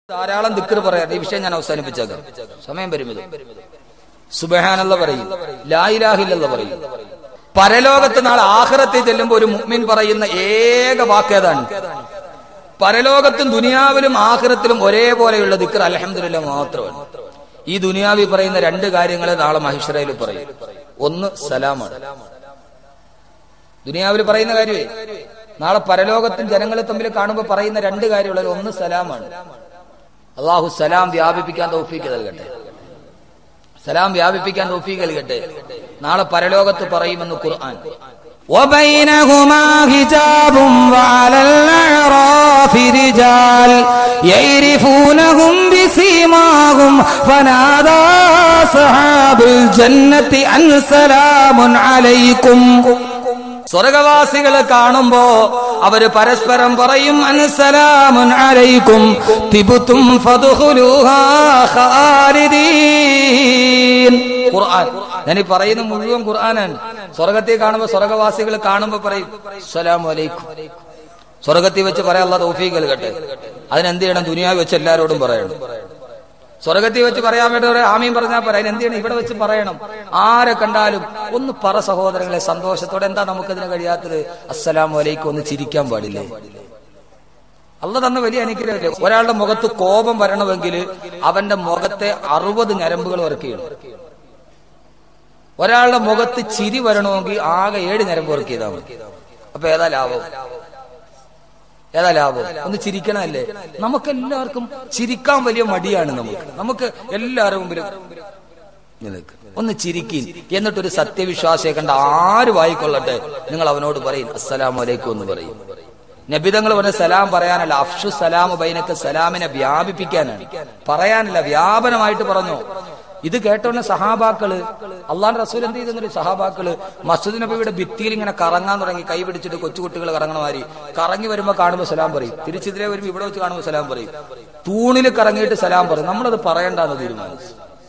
ധാരാളം ദിക്കർ പറയാം ഈ വിഷയം ഞാൻ അവസാനിപ്പിച്ചേക്കാം സമയം പരിമിതി സുബഹാനല്ല പറയും ലായിലാഹില്ലെന്ന് പറയും പരലോകത്ത് നാളെ ആഹ്റത്തിൽ ചെല്ലുമ്പോൾ ഒരു മുഅ്മിൻ പറയുന്ന ഏക വാക്ക് ഏതാണ് പരലോകത്തും ദുനിയാവിലും ആഹ്റത്തിലും ഒരേപോലെയുള്ള ദിക്കർ അലഹമില്ല മാത്രമാണ് ഈ ദുനിയാവി പറയുന്ന രണ്ട് കാര്യങ്ങൾ നാളെ മഹിഷറയിൽ പറയും ഒന്ന് സലാമാണ് ദുനിയാവിൽ പറയുന്ന കാര്യമേ നാളെ പരലോകത്തും ജനങ്ങളെ തമ്മിൽ കാണുമ്പോൾ പറയുന്ന രണ്ട് കാര്യമുള്ളത് ഒന്ന് സലാമാണ് അള്ളാഹു സലാം വ്യാപിപ്പിക്കാൻ തൗഫീക്ക് നൽകട്ടെ സലാം വ്യാപിപ്പിക്കാൻ തൗഫീക്ക് നൽകട്ടെ നാളെ പരലോകത്ത് പറയുമെന്ന് ഖുർആൻ وبينهما حجاب وعلى الأعراف رجال يعرفونهم بسيماهم فنادى أصحاب الجنة أن سلام عليكم സ്വർഗവാസികളെ കാണുമ്പോ അവര് പരസ്പരം പറയും അൻസലാമുൻ അലൈക്കും തിബുത്തും ഫദ്ഖുലൂഹാ ഖാലിദീൻ ഖുർആൻ ഞാൻ ഈ പറയുന്ന മുഴുവൻ ഖുർആനാണ് സ്വർഗത്തിൽ കാണുമ്പോ സ്വർഗവാസികൾ കാണുമ്പോ പറയും അസ്സലാമു അലൈക്കും സ്വർഗത്തിൽ വെച്ച് പറയാൻ അല്ലാതെ തൗഫീഖ് നൽകട്ടെ അതിനെന്ത് ചെയ്യണം ദുനിയാവ് വെച്ച് എല്ലാവരോടും പറയണം സ്വർഗത്തിൽ വെച്ച് പറയാൻ വേണ്ടി ഒരു ആമീൻ പറഞ്ഞാൽ പോരാ അതിന് എന്ത് ചെയ്യണം ഇവിടെ വെച്ച് പറയണം ആരെ കണ്ടാലും ഒന്ന് പറ സഹോദരങ്ങളെ സന്തോഷത്തോടെ എന്താ നമുക്കതിന് കഴിയാത്തത് അസ്സലാമു അലൈക്കും ഒന്ന് ചിരിക്കാൻ പാടില്ലേ അള്ള തന്ന വലിയ അനുഗ്രഹമല്ലേ ഒരാളുടെ മുഖത്ത് കോപം വരണമെങ്കിൽ അവന്റെ മുഖത്തെ അറുപത് ഞരമ്പുകൾ വർക്ക് ചെയ്യണം ഒരാളുടെ മുഖത്ത് ചിരി വരണമെങ്കിൽ ആകെ ഏഴ് ഞരമ്പ് വർക്ക് ചെയ്താൽ മതി അപ്പൊ ഏതാ ലാഭം ഏതാ ലാഭം ഒന്ന് ചിരിക്കണമല്ലേ നമുക്ക് എല്ലാവർക്കും ചിരിക്കാൻ വലിയ മടിയാണ് നമുക്ക് നമുക്ക് എല്ലാവരും മുമ്പിലും ഇങ്ങനെ നിൽക്ക്. ഒന്ന് ചിരിക്കീൻ എന്നിട്ടൊരു സത്യവിശ്വാസിയെ കണ്ട ആര് വായിക്കൊള്ളട്ടെ നിങ്ങൾ അവനോട് പറയും അസ്സലാമു അലൈക്കും എന്ന് പറയും നബിതങ്ങൾ പറഞ്ഞ സലാം പറയാനല്ല അഫ്ഷു സലാം ബൈനക്ക് സലാമിനെ വ്യാപിപ്പിക്കാനാണ് പറയാനല്ല വ്യാപനമായിട്ട് പറഞ്ഞു ഇത് കേട്ടോണ്ട് സഹാബാക്കള് അള്ളാൻ റസൂൽ എന്ത് ചെയ്തെന്നൊരു സഹാബാക്കള് മസ്ജിദ് നബിയുടെ ഭിത്തിയിൽ ഇങ്ങനെ കറങ്ങാൻ തുടങ്ങി കൈ പിടിച്ചിട്ട് കൊച്ചുകുട്ടികൾ കറങ്ങണ മാതിരി കറങ്ങി വരുമ്പോ കാണുമ്പോ സലാം പറയും തിരിച്ചിതിരെ വരുമ്പോ ഇവിടെ വെച്ച് കാണുമ്പോ സലാം പറയും തൂണിൽ കറങ്ങിയിട്ട് സലാം പറയും നമ്മളത് പറയണ്ടെന്ന് തീരുമാനിച്ചു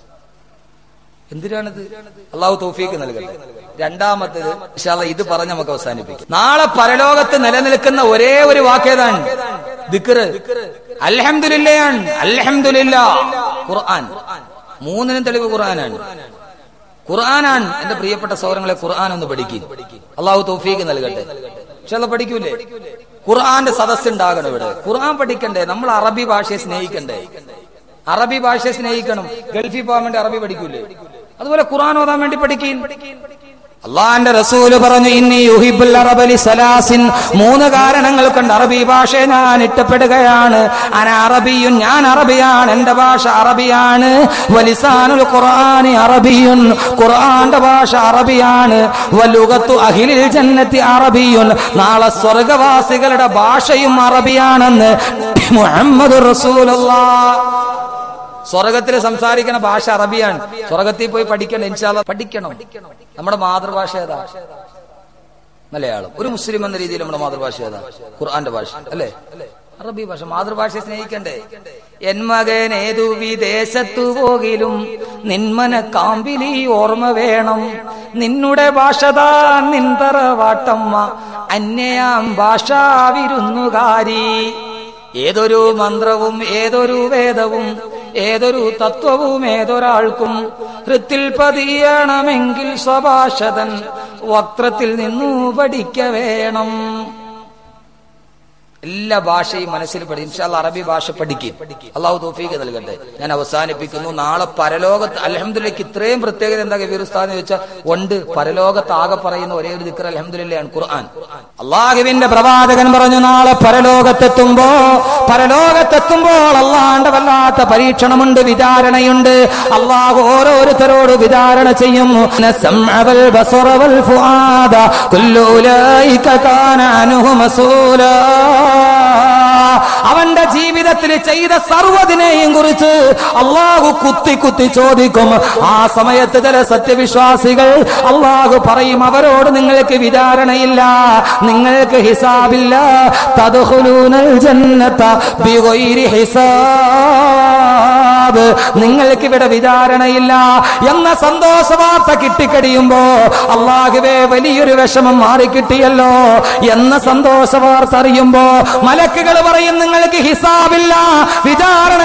എന്തിനാണിത് അള്ളാഹു തൗഫീക്ക് നൽകട്ടെ രണ്ടാമത്തേത് ഇൻഷാ അല്ലാ ഇത് പറഞ്ഞ് നമുക്ക് അവസാനിപ്പിക്കാം നാളെ പരലോകത്ത് നിലനിൽക്കുന്ന ഒരേ ഒരു വാക്കേതാണ് ദിക്റ് അൽഹംദുലില്ലയാണ് അൽഹംദുലില്ല ഖുർആൻ മൂന്നിനും തെളിവ് ഖുർആനാണ് ഖുർആനാണ് എന്റെ പ്രിയപ്പെട്ട സൗരങ്ങളെ ഖുർആൻ ഒന്ന് പഠിക്കും അള്ളാഹു തൗഫീക്ക് നൽകട്ടെ പക്ഷെ അത് പഠിക്കൂലേ ഖുർആന്റെ സദസ് ഉണ്ടാകണം ഇവിടെ ഖുർആൻ പഠിക്കണ്ടേ നമ്മൾ അറബി ഭാഷയെ സ്നേഹിക്കണ്ടേ അറബി ഭാഷയെ സ്നേഹിക്കണം ഗൾഫിൽ പോകാൻ വേണ്ടി അറബി പഠിക്കൂലേ അതുപോലെ ഖുർആൻ ഓതാൻ വേണ്ടി പഠിക്കും അള്ളാന്റെ റസൂല് പറഞ്ഞു ഇന്നി യുഹിബുൽ അറബലി സലാസിൻ മൂന്ന് കാരണങ്ങൾ കൊണ്ട് അറബി ഭാഷയെ ഞാൻ ഇഷ്ടപ്പെടുകയാണ് അന അറബിയും ഞാൻ അറബിയാണ് എന്റെ ഭാഷ അറബിയാണ് വലിസാനുൽ ഖുർആനി അറബിയുൻ ഖുർആന്റെ ഭാഷ അറബിയാണ് വലുകത്തു അഖിലിൽ ജന്നത്തി അറബിയുൻ നാളെ സ്വർഗവാസികളുടെ ഭാഷയും അറബിയാണെന്ന് മുഹമ്മദ് റസൂലുള്ളാഹ് സ്വർഗത്തിൽ സംസാരിക്കുന്ന ഭാഷ അറബിയാണ് സ്വർഗത്തിൽ പോയി പഠിക്കണം ഇൻഷാല്ല പഠിക്കണം നമ്മുടെ മാതൃഭാഷ ഏതാ മലയാളം ഒരു മുസ്ലിം എന്ന രീതിയിൽ നമ്മുടെ മാതൃഭാഷ ഏതാ ഖുർആന്റെ ഭാഷ അല്ലേ അറബി ഭാഷ മാതൃഭാഷയെ സ്നേഹിക്കണ്ടേ എൻ മകൻ ഏതു വിദേശത്തു പോകിലും നിന്മന കാമ്പിലി ഓർമ്മ വേണം നിന്നുടെ ഭാഷതാ നിന്തറവാട്ടമ്മ അന്യയാം ഭാഷാവിരുന്നുകാരി ഏതൊരു മന്ത്രവും ഏതൊരു വേദവും ഏതൊരു തത്വവും ഏതൊരാൾക്കും ഹൃത്തിൽ പതിയണമെങ്കിൽ സ്വഭാഷതൻ വക്രത്തിൽ നിന്നു പഠിക്ക വേണം എല്ലാ ഭാഷയും മനസ്സിൽ പഠി ഇൻഷാല്ല അറബി ഭാഷ പഠിക്കും അള്ളാഹു തോഫീക്ക് നൽകട്ടെ ഞാൻ അവസാനിപ്പിക്കുന്നു നാളെ പരലോകത്ത് അലഹമ്മദിലേക്ക് ഇത്രയും പ്രത്യേകത എന്താ കബീർസ്ഥാന്ന് ചോദിച്ചാൽ ഉണ്ട് പരലോകത്ത് ആകെ പറയുന്ന ഒരേ ഒരു ദിക്കർ അലഹമ്മദില്ലയാണ് ഖുർആൻ അള്ളാഹുവിന്റെ പ്രവാചകൻ പറഞ്ഞു നാളെ പരലോകത്തെത്തുമ്പോ പരലോകത്തെത്തുമ്പോൾ അള്ളാന്റെ വല്ലാത്ത പരീക്ഷണമുണ്ട് വിചാരണയുണ്ട് അള്ളാഹു ഓരോരുത്തരോട് വിചാരണ ചെയ്യും നസംഅവൽ ബസറവൽ ഫുആദ കുല്ലു ഉലൈക കാന അൻഹു മസൂലാ അവന്റെ ജീവിതത്തിൽ ചെയ്ത സർവ്വതിനെയും കുറിച്ച് അള്ളാഹു കുത്തി കുത്തി ചോദിക്കും ആ സമയത്ത് ചില സത്യവിശ്വാസികൾ അള്ളാഹു പറയും അവരോട് നിങ്ങൾക്ക് വിചാരണയില്ല നിങ്ങൾക്ക് ഹിസാബില്ല തദ്ഖുലൂനൽ ജന്നത ബിഗൈരി ഹിസാബ് നിങ്ങൾക്ക് ഇവിടെ വിചാരണയില്ല എന്ന സന്തോഷ വാർത്ത കിട്ടിക്കഴിയുമ്പോ അള്ളാഹുവേ വലിയൊരു വിഷമം മാറിക്കിട്ടിയല്ലോ എന്ന സന്തോഷ വാർത്ത അറിയുമ്പോ മലക്കുകൾ പറയും നിങ്ങൾക്ക് ഹിസാബില്ല വിചാരണയില്ല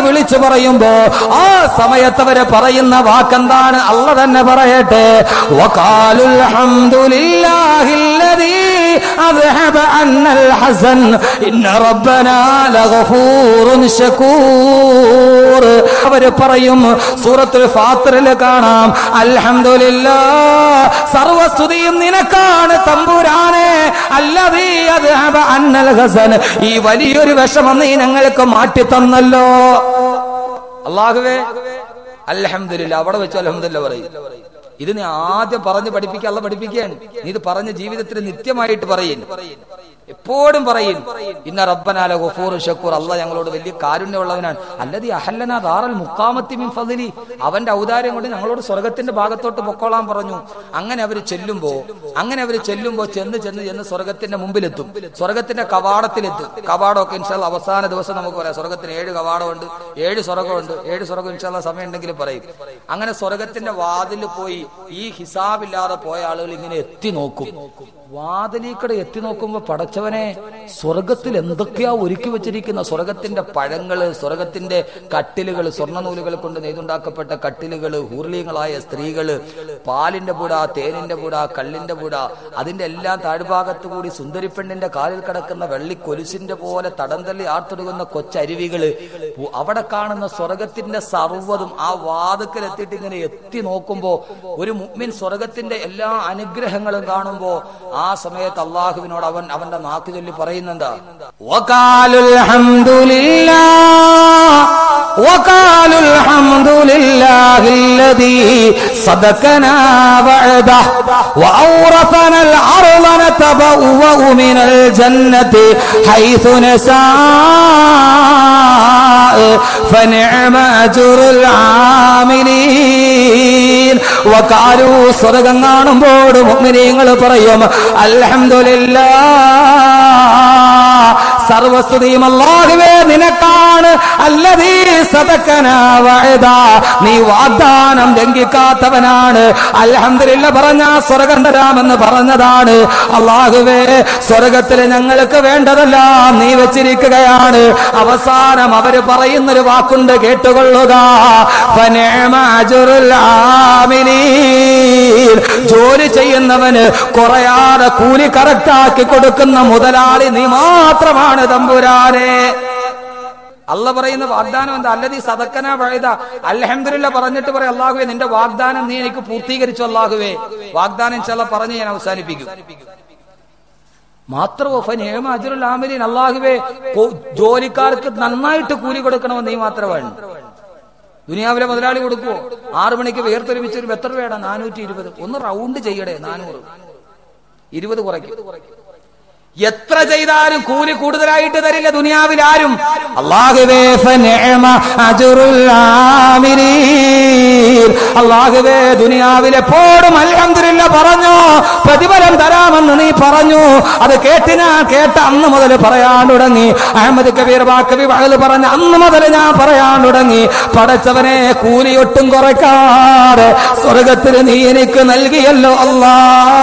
വിളിച്ചു പറയുമ്പോ ആ സമയത്ത് അവര് പറയുന്ന വാക്കെന്താണ് അല്ല തന്നെ പറയട്ടെ വഖാലുൽ ഹംദുലില്ലാഹില്ലദീ അദ്ഹബ അന്നൽ ഹസൻ ഇന്ന റബ്ബനാ ലഗഫൂറുൻ ശകൂർ അവര് പറയും സൂറത്തുൽ ഫാത്തിറിൽ കാണാം അൽഹംദുലില്ലാ സർവസ്തുതിയും നിനക്കാണ് തമ്പുരാനെ അല്ലതീ അദ്ഹബ അന്നൽ ഹസൻ ഈ വലിയൊരു വിഷമം നീ ഞങ്ങൾക്ക് മാറ്റി തന്നല്ലോ അള്ളാഹുവേ അൽഹംദുലില്ല അവിടെ വെച്ച് അൽഹംദുലില്ല പറയും ഇത് നീ ആദ്യം പറഞ്ഞ് പഠിപ്പിക്കുക അല്ല പഠിപ്പിക്കുകയാണ് നീ ഇത് പറഞ്ഞ ജീവിതത്തിൽ നിത്യമായിട്ട് പറയും എപ്പോഴും പറയും ഇന്ന റബ്ബനാല ഗഫൂർ ഷക്കൂർ അല്ല ഞങ്ങളോട് വലിയ കാരുണ്യമുള്ളവനാണ് അല്ലതി അഹല്ലന ദാറൽ മുക്കാമത്തി മിൻ ഫളിലി അവന്റെ ഔദാര്യം കൊണ്ട് ഞങ്ങളോട് സ്വർഗത്തിന്റെ ഭാഗത്തോട്ട് പൊക്കോളാൻ പറഞ്ഞു അങ്ങനെ അവർ ചെല്ലുമ്പോ അങ്ങനെ അവർ ചെല്ലുമ്പോ ചെന്ന് ചെന്ന് ചെന്ന് സ്വർഗത്തിന്റെ മുമ്പിലെത്തും സ്വർഗത്തിന്റെ കവാടത്തിലെത്തും കവാടമൊക്കെ ഇൻഷാല്ല അവസാന ദിവസം നമുക്ക് പറയാം സ്വർഗത്തിന് ഏഴ് കവാടമുണ്ട് ഏഴ് സ്വർഗമുണ്ട് ഏഴ് സ്വർഗം ഇൻഷാല്ല സമയം ഉണ്ടെങ്കിൽ പറയും അങ്ങനെ സ്വർഗത്തിന്റെ വാതിൽ പോയി ഈ ഹിസാബില്ലാതെ പോയ ആളുകൾ ഇങ്ങനെ എത്തി നോക്കും വാതിലേക്കടെ എത്തി നോക്കുമ്പോ പടച്ചവനെ സ്വർഗത്തിൽ എന്തൊക്കെയാ ഒരുക്കി വെച്ചിരിക്കുന്ന സ്വർഗത്തിന്റെ പഴങ്ങള് സ്വർഗത്തിന്റെ കട്ടിലുകൾ സ്വർണ്ണനൂലുകൾ കൊണ്ട് നെയ്തുണ്ടാക്കപ്പെട്ട കട്ടിലുകൾ ഹൂർലീങ്ങളായ സ്ത്രീകള് പാലിന്റെ പൂട തേനിന്റെ പൂട കള്ളിന്റെ പൂട അതിന്റെ എല്ലാം താഴ്ഭാഗത്ത് കൂടി സുന്ദരിപ്പെണ്ണിന്റെ കാലിൽ കിടക്കുന്ന വെള്ളി കൊലുസിന്റെ പോലെ തടം തള്ളി ആർത്തൊടുകുന്ന കൊച്ചരുവികള് പു- അവിടെ കാണുന്ന സ്വർഗത്തിന്റെ സർവ്വതും ആ വാതുക്കൽ എത്തിയിട്ട് ഇങ്ങനെ എത്തി നോക്കുമ്പോ ഒരു മുഅ്മിൻ സ്വർഗത്തിന്റെ എല്ലാ അനുഗ്രഹങ്ങളും കാണുമ്പോ ആ സമയത്ത് അള്ളാഹുവിനോട് അവൻ അവന്റെ നാക്ക് ചൊല്ലി പറയുന്നെന്താ وقالوا الحمد لله وقالوا الحمد لله الذي صدقنا وعده وأورثنا الأرض نتبوأ من الجنة حيث نشاء فنعم أجر العاملين وقالوا സ്വർഗം കാണുമ്പോൾ മുഅ്മിനീങ്ങൾ പറയും അൽഹംദുലില്ലാ സർവസ്തുതിയും അല്ലാഹുവേ നിനക്കാണ് അല്ലതീ സദക്കന വഅദ നീ വാഗ്ദാനം ലംഘിക്കാത്തവനാണ് അൽഹംദുലില്ല പറഞ്ഞ സ്വർഗം തരാമെന്ന് പറഞ്ഞതാണ് അള്ളാഹുവേ സ്വർഗത്തിൽ ഞങ്ങൾക്ക് വേണ്ടതെല്ലാം നീ വെച്ചിരിക്കുകയാണ് അവസാനം അവര് പറയുന്നൊരു വാക്കുണ്ട് കേട്ടുകൊള്ളുക ഫനിഅമ അജ്റുൽ ആമിലീൻ. ജോലി ചെയ്യുന്നവന് കുറയാതെ കൂലി കറക്റ്റാക്കി കൊടുക്കുന്ന മുതലാളി നീ മാത്രമാണ് തമ്പുരാനെ അല്ല പറയുന്ന വാഗ്ദാനം എന്താ അല്ലത് ഈ സദക്കന പഴുത അൽഹംദുലില്ല പറഞ്ഞിട്ട് പറയും അള്ളാഹുവേ നിന്റെ വാഗ്ദാനം നീ എനിക്ക് പൂർത്തീകരിച്ചു അള്ളാഹുവേ വാഗ്ദാനം ചില പറഞ്ഞ് ഞാൻ അവസാനിപ്പിക്കും മാത്രമോ ഫനേമ അജുൽ ആമിലീൻ അള്ളാഹുവേ കൊ- ജോലിക്കാർക്ക് നന്നായിട്ട് കൂലി കൊടുക്കണമെന്ന് നീ മാത്രമാണ് ദുനിയാവിലെ മുതലാളി കൊടുക്കുവോ ആറു മണിക്ക് വേർത്തൊരുമിച്ച് ഒരു എത്ര രൂപയാണ് നാനൂറ്റി ഇരുപത് ഒന്ന് റൗണ്ട് ചെയ്യടേ നാനൂറ് ഇരുപത് കുറയ്ക്കും എത്ര ചെയ്താലും കൂലി കൂടുതലായിട്ട് തരില്ല ദുനിയാവിൽ ആരും അള്ളാഹുവേ ഫനിഅമ അജ്റുൽ ആമിലീൻ. അള്ളാഹുവേ ദുനിയാവിൽ എപ്പോഴും അൽഹംദുലില്ല പറഞ്ഞു പ്രതിഫലം തരാമെന്ന് നീ പറഞ്ഞു അത് കേട്ട് ഞാൻ കേട്ട അന്ന് മുതൽ പറയാൻ തുടങ്ങി അഹമ്മദ് കബീർ ബാക്കബി വഹൽ പറഞ്ഞ അന്ന് മുതൽ ഞാൻ പറയാൻ തുടങ്ങി പടച്ചവനെ കൂലി ഒട്ടും കുറയ്ക്കാതെ സ്വർഗത്തിൽ നീ എനിക്ക് നൽകിയല്ലോ അല്ലാ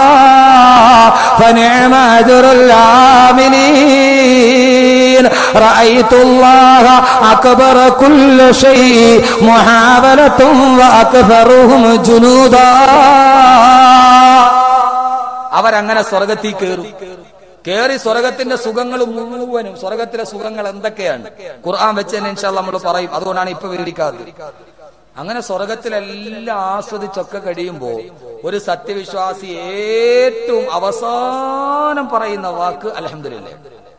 فنعم أجر العاملين رأيت الله أكبر كل شيء محاولة وأكثرهم جنودا അവരങ്ങനെ സ്വർഗത്തിൽ കയറും കേറി സ്വർഗത്തിന്റെ സുഖങ്ങൾ മുഴുവനും സ്വർഗത്തിലെ സുഖങ്ങൾ എന്തൊക്കെയാണ് ഖുർആൻ വെച്ചതിന് ഇൻഷാല്ല നമ്മൾ പറയും അതുകൊണ്ടാണ് ഇപ്പൊ വിവരിക്കാത്തത് അങ്ങനെ സ്വർഗത്തിലെല്ലാം ആസ്വദിച്ചൊക്കെ കഴിയുമ്പോ ഒരു സത്യവിശ്വാസി ഏറ്റവും അവസാനം പറയുന്ന വാക്ക് അലഹമില്ല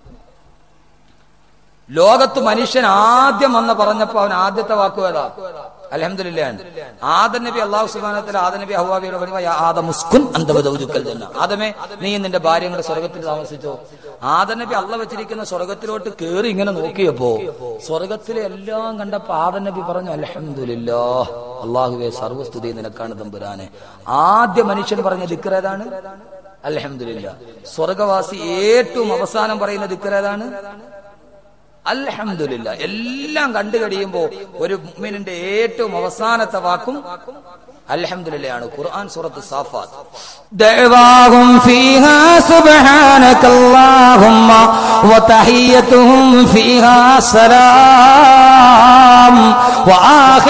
ലോകത്ത് മനുഷ്യൻ ആദ്യം വന്ന് പറഞ്ഞപ്പോ അവൻ ആദ്യത്തെ വാക്ക് ഏതാ അലഹമില്ല ആദം നബി അള്ളാഹു സുബാനത്തിൽ ആദം നബി അഹ്വാബിയോട് പറയുമ്പോ "യാ ആദം ഉസ്കുൻ അന്ത വദൗജുക്കൽ ജന്ന." ആദമേ നീ നിന്റെ ഭാര്യയും കൂടെ സ്വർഗത്തിൽ താമസിച്ചോ ആദം നബി അള്ള വെച്ചിരിക്കുന്ന സ്വർഗത്തിലോട്ട് കേറി ഇങ്ങനെ നോക്കിയപ്പോ സ്വർഗത്തിലെ എല്ലാം കണ്ടപ്പോ ആദം നബി പറഞ്ഞു അലഹമില്ലാ അള്ളാഹുവെ സർവസ്തുതി നിനക്കാണ് തമ്പുരാനെ ആദ്യ മനുഷ്യൻ പറഞ്ഞ ദിക്കർ ഏതാണ് അലഹമില്ല സ്വർഗവാസി ഏറ്റവും അവസാനം പറയുന്ന ദിക്കർ ഏതാണ് അൽഹംദുലില്ല എല്ലാം കണ്ടു കഴിയുമ്പോ ഒരു മുഅ്മിനിന്റെ ഏറ്റവും അവസാനത്തെ വാക്കും അൽഹംദുലില്ലയാണ് ഖുർആൻ സൂറത്ത് സാഫാത്ത് دعواهم فيها سبحانك اللهم وتحيتهم فيها سلام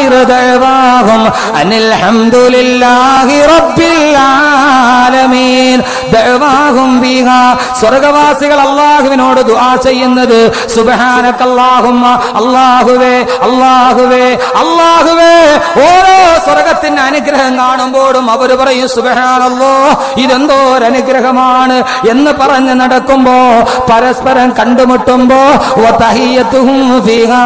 ആഖിറു ദഅവാഹും അനിൽ ഹംദുലില്ലാഹി റബ്ബിൽ ആലമീൻ ദഅവാഹും ഫീഹാ സ്വർഗ്ഗവാസികൾ അല്ലാഹുവിനോട് ദുആ ചെയ്യുന്നത് സുബ്ഹാനക്കല്ലാഹുമ്മ അല്ലാഹുവേ അല്ലാഹുവേ അല്ലാഹുവേ ഓരോ സ്വർഗത്തിന്റെ അനുഗ്രഹം കാണുമ്പോഴും അവർ പറയും സുബ്ഹാനല്ലോ ഇതെന്തോ ഒരു അനുഗ്രഹമാണ് എന്ന് പറഞ്ഞ് നടക്കുമ്പോ പരസ്പരം കണ്ടുമുട്ടുമ്പോ വതഹിയ്യത്തുഹും ഫീഹാ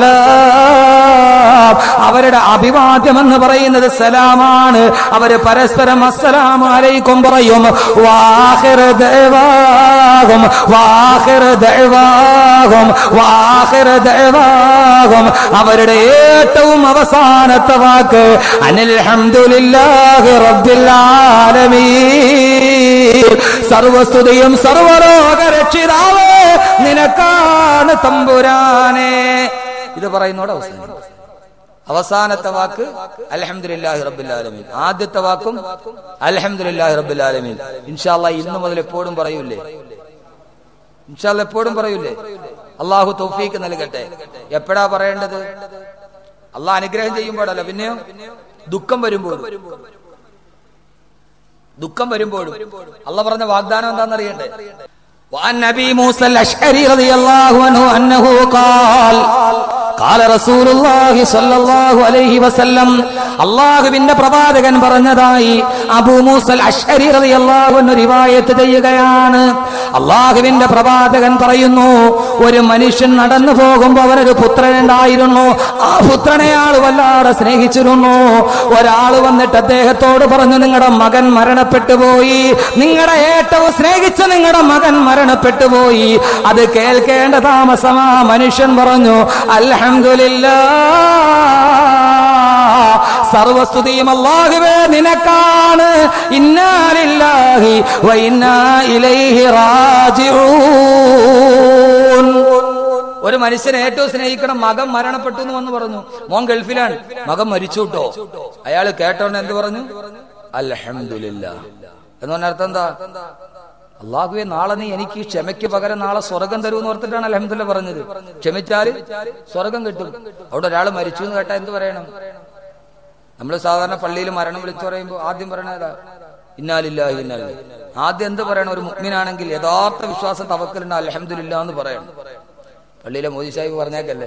സലാം അവരുടെ അഭിവാദ്യം എന്ന് പറയുന്നത് സലാമാണ് അവര് പരസ്പരം അസ്സലാമു അലൈക്കും പറയും വാഹിർ ദഅവാഹും വാഹിർ ദഅവാഹും വാഹിർ ദഅവാഹും അവരുടെ ഏറ്റവും അവസാനത്തെ വാക്ക് അനിൽ ഹംദുലില്ലാഹി റബ്ബിൽ ആലമീൻ സർവസ്തുതിയും സർവലോക രക്ഷിതാവേ നിനക്കാണ് തമ്പുരാനെ ഇത് പറയുന്നോട് അവസാനം അവസാനത്തെ വാക്ക് അലഹമുല്ലാഹി റബ്ബുലാലമീൻ ആദ്യത്തെ വാക്കും അലഹമുല്ലാഹി റബ്ബുലാലമീൻ ഇൻഷാല്ല ഇന്ന് മുതൽ എപ്പോഴും പറയൂലേ ഇൻഷാല്ല എപ്പോഴും പറയൂലേ അള്ളാഹു തൗഫീക്ക് നൽകട്ടെ എപ്പോഴാ പറയേണ്ടത് അള്ളാഹ് അനുഗ്രഹം ചെയ്യുമ്പോഴല്ല പിന്നെയോ ദുഃഖം വരുമ്പോഴും ദുഃഖം വരുമ്പോഴും അല്ല പറഞ്ഞ വാഗ്ദാനം എന്താണെന്നറിയണ്ടേ وعن ابي موسى الاشعري رضي الله عنه انه قال قال رسول الله صلى الله عليه وسلم അള്ളാഹുവിന്റെ പ്രവാചകൻ പറഞ്ഞതായി അബൂ മൂസൽ അഷ്അരി റളിയല്ലാഹു അൻഹു റിവായത്ത് ചെയ്യുകയാണ് അള്ളാഹുവിന്റെ പ്രവാചകൻ പറയുന്നു ഒരു മനുഷ്യൻ നടന്നു പോകുമ്പോൾ അവനൊരു പുത്രനുണ്ടായിരുന്നു ആ പുത്രനെ ആൾ വല്ലാതെ സ്നേഹിച്ചിരുന്നു ഒരാൾ വന്നിട്ട് അദ്ദേഹത്തോട് പറഞ്ഞു നിങ്ങളുടെ മകൻ മരണപ്പെട്ടു പോയി നിങ്ങളുടെ ഏറ്റവും സ്നേഹിച്ച നിങ്ങളുടെ മകൻ മരണപ്പെട്ടു പോയി അത് കേൾക്കേണ്ട താമസമാ മനുഷ്യൻ പറഞ്ഞു അൽഹംദുലില്ലാ സർവസ്തുതിയും അല്ലാഹുവേ നിനക്കാണ് ഇന്നാലില്ലാഹി വ ഇന്നാ ഇലൈഹി റാജിഊൻ ഒരു മനുഷ്യനെ ഏറ്റവും സ്നേഹിക്കണം മകൻ മരണപ്പെട്ടു എന്ന് വന്ന് പറഞ്ഞു മോൻ ഗൾഫിലാണ് മകൻ മരിച്ചു കേട്ടോ അയാൾ കേട്ടോണ്ട് എന്ത് പറഞ്ഞു അൽഹംദുലില്ല എന്ന് പറഞ്ഞ അർത്ഥം എന്താ അള്ളാഹുവെ നാളെ നീ എനിക്ക് ഈ ക്ഷമയ്ക്ക് പകരം നാളെ സ്വർഗം തരുമെന്ന് ഓർത്തിട്ടാണ് അലഹമുല്ല പറഞ്ഞത് ക്ഷമിച്ചാല് സ്വർഗം കിട്ടും അവിടെ ഒരാൾ മരിച്ചു എന്ന് കേട്ടാ എന്ത് പറയണം നമ്മൾ സാധാരണ പള്ളിയിൽ മരണം വിളിച്ചു പറയുമ്പോൾ ആദ്യം പറയണതാ ഇന്നാലില്ലാഹി ഇന്നാലി ആദ്യം എന്ത് പറയണം ഒരു മുഗ്മിനാണെങ്കിൽ യഥാർത്ഥ വിശ്വാസം തവക്കലുണ്ട് അലഹമില്ല എന്ന് പറയണം പള്ളിയിലെ മോദി സാഹിബ് പറഞ്ഞേക്കല്ലേ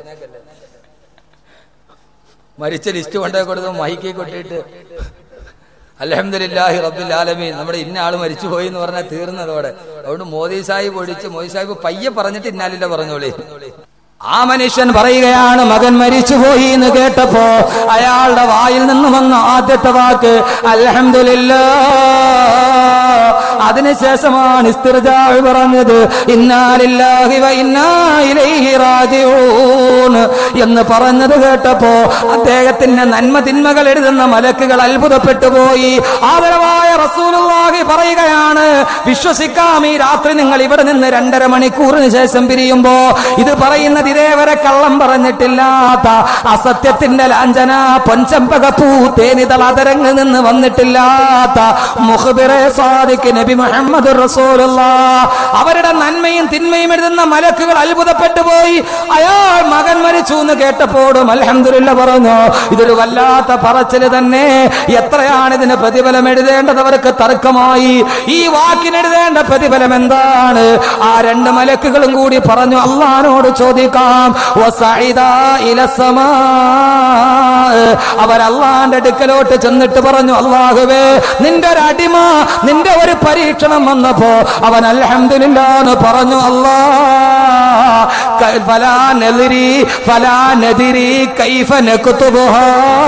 മരിച്ച ലിസ്റ്റ് കൊണ്ടേ കൊടുത്ത് മൈക്കി കൊട്ടിയിട്ട് അലഹമില്ലാഹി റബ്ബിൽ ആലമീൻ നമ്മുടെ ഇന്ന ആള് മരിച്ചു പോയി എന്ന് പറഞ്ഞാൽ തീർന്നതോടെ അതുകൊണ്ട് മോദി സാഹിബ് ഒഴിച്ച് മോദി സാഹിബ് പയ്യെ പറഞ്ഞിട്ട് ഇന്നാലില്ല പറഞ്ഞോളി ആ മനുഷ്യൻ പറയുകയാണ് മകൻ മരിച്ചുപോയി എന്ന് കേട്ടപ്പോ അയാളുടെ വായിൽ നിന്ന് വന്ന ആദ്യത്തെ വാക്ക് അൽഹംദുലില്ലാ അതിനുശേഷമാണ് ഇസ്തിർജാവ് പറഞ്ഞത് ഇന്നാലില്ലാഹി വ ഇന്നാ ഇലൈഹി റാജിഊൻ എന്ന് പറഞ്ഞത് കേട്ടപ്പോ അദ്ദേഹത്തിന്റെ നന്മ തിന്മകൾ എഴുതുന്ന മലക്കുകൾ അത്ഭുതപ്പെട്ടു പോയി ആദരവായ റസൂലുള്ളാഹി പറയുകയാണ് വിശ്വസിക്കാം ഈ രാത്രി നിങ്ങൾ ഇവിടെ നിന്ന് രണ്ടര മണിക്കൂറിന് ശേഷം പിരിയുമ്പോ ഇത് പറയുന്നത് ഇതേവരെ കള്ളം പറഞ്ഞിട്ടില്ലാത്ത അസത്യത്തിന്റെ ലാഞ്ചന പൊൻചമ്പകപ്പൂ തേനിതൾ അതരങ്ങിൽ നിന്ന് വന്നിട്ടില്ലാത്ത മുഹബിറെ സാദിക്ക് നബി മുഹമ്മദ് റസൂലുള്ള അവരുടെ നന്മയും തിന്മയും എഴുതുന്ന മലക്കുകൾ അത്ഭുതപ്പെട്ടു പോയി അയാൾ മകൻ മരിച്ചു എന്ന് കേട്ടപ്പോഴും അൽഹംദുലില്ല പറഞ്ഞു ഇതൊരു വല്ലാത്ത പറച്ചില് തന്നെ എത്രയാണ് ഇതിന് പ്രതിഫലം എഴുതേണ്ടത് അവർക്ക് തർക്കമായി ഈ വാക്കിന് എഴുതേണ്ട പ്രതിഫലം എന്താണ് ആ രണ്ട് മലക്കുകളും കൂടി പറഞ്ഞു അള്ളഹാനോട് ചോദിക്കാം വസഇദ ഇലസമാ. അവർ അള്ളാന്റെ അടുക്കലോട്ട് ചെന്നിട്ട് പറഞ്ഞു അള്ളാഹുവേ നിന്റെ ഒരു അടിമ നിന്റെ ഒരു പരീക്ഷണം വന്നപ്പോ അവൻ അൽഹംദുലില്ലാന്ന് പറഞ്ഞു അല്ലാ ക- ഫലാ നദിരി ഫലാ നദിരി കൈഫ നക്തുബുഹാ.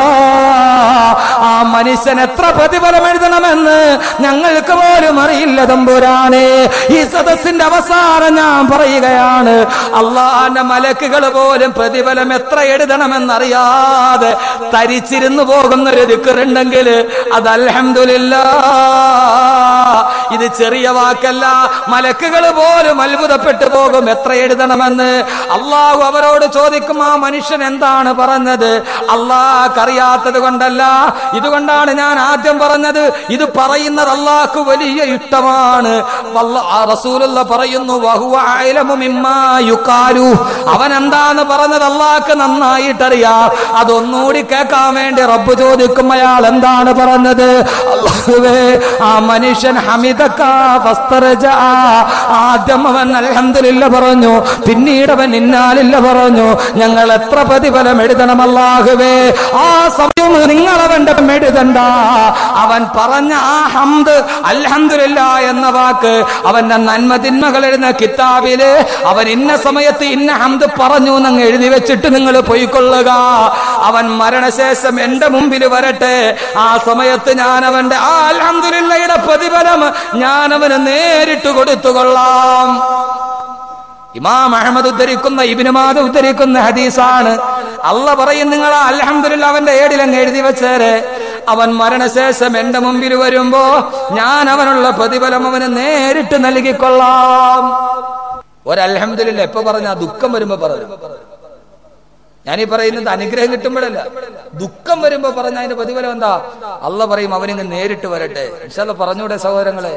ആ മനുഷ്യൻ എത്ര പ്രതിഫലം എഴുതണമെന്ന് ഞങ്ങൾക്ക് പോലും അറിയില്ല തമ്പുരാനെ ഈ സദസ്സിന്റെ അവസാനം ഞാൻ പറയുകയാണ് അള്ളാന്റെ മലക്കുകൾ പോലും പ്രതിഫലം എത്ര എഴുതണമെന്നറിയാതെ തരിച്ചിരുന്നു പോകുന്ന ഒരു ദിക്കറുണ്ടെങ്കിൽ അത് അൽഹംദുലില്ലാ ഇത് ചെറിയ വാക്കല്ല മലക്കുകൾ പോലും അത്ഭുതപ്പെട്ടു പോകും എത്ര എഴുതണമെന്ന് അള്ളാഹു അവരോട് ചോദിക്കും ആ മനുഷ്യൻ എന്താണ് പറഞ്ഞത് അള്ളാഹ്ക്കറിയാത്തത് കൊണ്ടല്ല ഇതുകൊണ്ടാണ് ഞാൻ ആദ്യം പറഞ്ഞത് ഇത് പറയുന്നത് അള്ളാഹ്ക്ക് വലിയ ഇഷ്ടമാണ് വല്ല- ആ റസൂലുള്ള പറയുന്നു വഹുവ അഅലമു മിമ്മാ യുഖാലു. അവൻ എന്താന്ന് പറഞ്ഞത് അള്ളാഹ്ക്ക് നന്നായിട്ടറിയാം അതൊന്നുകൂടി കേൾക്കാൻ വേണ്ടി റബ്ബ് ചോദിക്കും അയാൾ എന്താണ് പറഞ്ഞത് അള്ളാഹുവേ ആ മനുഷ്യൻ ഹമിദക്ക ഫസ്തറജ. ആദ്യം അവൻ അൽഹംദുലില്ല പറഞ്ഞു പിന്നീട് അവൻ ഇന്നാലില്ല പറഞ്ഞു ഞങ്ങൾ എത്ര പ്രതിഫലം എഴുതണം അല്ലാഹുവേ ആ സമയം നിങ്ങൾ അവന്റെ എഴുതണ്ട അവൻ പറഞ്ഞ ആ ഹംദ് അൽഹംദുലില്ല എന്ന വാക്ക് അവന്റെ നന്മ തിന്മകൾ എഴുതുന്ന കിതാബില് അവൻ ഇന്ന സമയത്ത് ഇന്ന ഹംദ് പറഞ്ഞു എന്നങ്ങ് എഴുതി വെച്ചിട്ട് നിങ്ങൾ പൊയ്ക്കൊള്ളുക അവൻ മരണശേഷം എന്റെ മുമ്പിൽ വരട്ടെ ആ സമയത്ത് ഞാൻ അവന്റെ ആ അൽഹംദുലില്ലയുടെ പ്രതിഫലം ഞാൻ അവന് നേരിട്ട് കൊടുത്തുകൊള്ളാം ഇമാം അഹമ്മദ് ഉദ്ധരിക്കുന്ന ഇബിനുമാദ് ഉദ്ധരിക്കുന്ന ഹദീസാണ് അല്ല പറയും നിങ്ങൾ അൽഹംദുലില്ല അവന്റെ ഏടിലങ്ങ് എഴുതി വെച്ചേരെ അവൻ മരണശേഷം എന്റെ മുമ്പിൽ വരുമ്പോ ഞാൻ അവനുള്ള പ്രതിഫലം അവന് നേരിട്ട് നൽകിക്കൊള്ളാം ഒരൽഹംദുലില്ല എപ്പോ പറഞ്ഞ ദുഃഖം വരുമ്പോ പറഞ്ഞു ഞാനീ പറയുന്നത് അനുഗ്രഹം കിട്ടുമ്പോഴല്ല ദുഃഖം വരുമ്പോ പറഞ്ഞ അതിന്റെ പ്രതിഫലം എന്താ അല്ല പറയും അവനിങ്ങ് നേരിട്ട് വരട്ടെ ഇൻഷാല്ല പറഞ്ഞൂടെ സഹോദരങ്ങളെ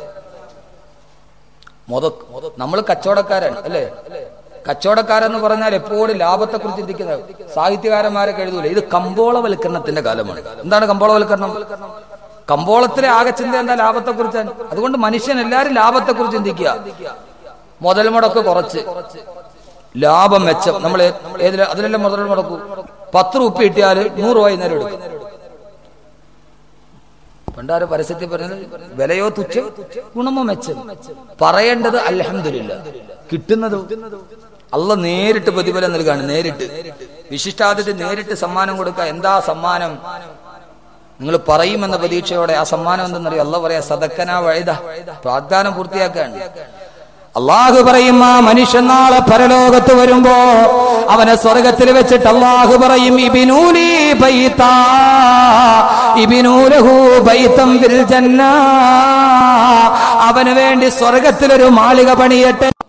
മുത നമ്മൾ കച്ചവടക്കാരാണ് അല്ലേ കച്ചവടക്കാരെന്ന് പറഞ്ഞാൽ എപ്പോഴും ലാഭത്തെ കുറിച്ച് ചിന്തിക്കുന്ന സാഹിത്യകാരന്മാരൊക്കെ എഴുതൂല ഇത് കമ്പോളവൽക്കരണത്തിന്റെ കാലമാണ് എന്താണ് കമ്പോളവൽക്കരണം കമ്പോളത്തിലെ ആകെ ചിന്ത എന്താ ലാഭത്തെ കുറിച്ചാണ് അതുകൊണ്ട് മനുഷ്യൻ എല്ലാരും ലാഭത്തെ കുറിച്ച് ചിന്തിക്കുക മുതൽ മുടക്ക് കുറച്ച് ലാഭം മെച്ചം നമ്മൾ ഏതിൽ അതിലെല്ലാം മുതൽ മുടക്കൂ പത്ത് റുപ്യ കിട്ടിയാൽ നൂറ് രൂപ നേരം എടുക്കും പണ്ടാര് പരസ്യത്തിൽ പറഞ്ഞത് വിലയോ തുച്ഛം ഗുണമോ മെച്ചം പറയേണ്ടത് അൽഹംദുലില്ല കിട്ടുന്നത് അല്ല നേരിട്ട് പ്രതിഫലം നൽകാണ് നേരിട്ട് വിശിഷ്ടാതിഥി നേരിട്ട് സമ്മാനം കൊടുക്കുക എന്താ സമ്മാനം നിങ്ങൾ പറയുമെന്ന പ്രതീക്ഷയോടെ ആ സമ്മാനം എന്തെന്നറിയോ അല്ല പറയാ സദക്കന വഴുത പ്രാഗ്ദാനം പൂർത്തിയാക്കാണ് അള്ളാഹു പറയും ആ മനുഷ്യൻ നാളെ പരലോകത്ത് വരുമ്പോ അവനെ സ്വർഗത്തിൽ വെച്ചിട്ട് അള്ളാഹു പറയും ഇബിനൂലി ബൈത്താ ഇബിനൂലഹു ബൈത്തം ഫിൽ ജന്ന അവന് വേണ്ടി സ്വർഗത്തിലൊരു മാളിക പണിയട്ടെ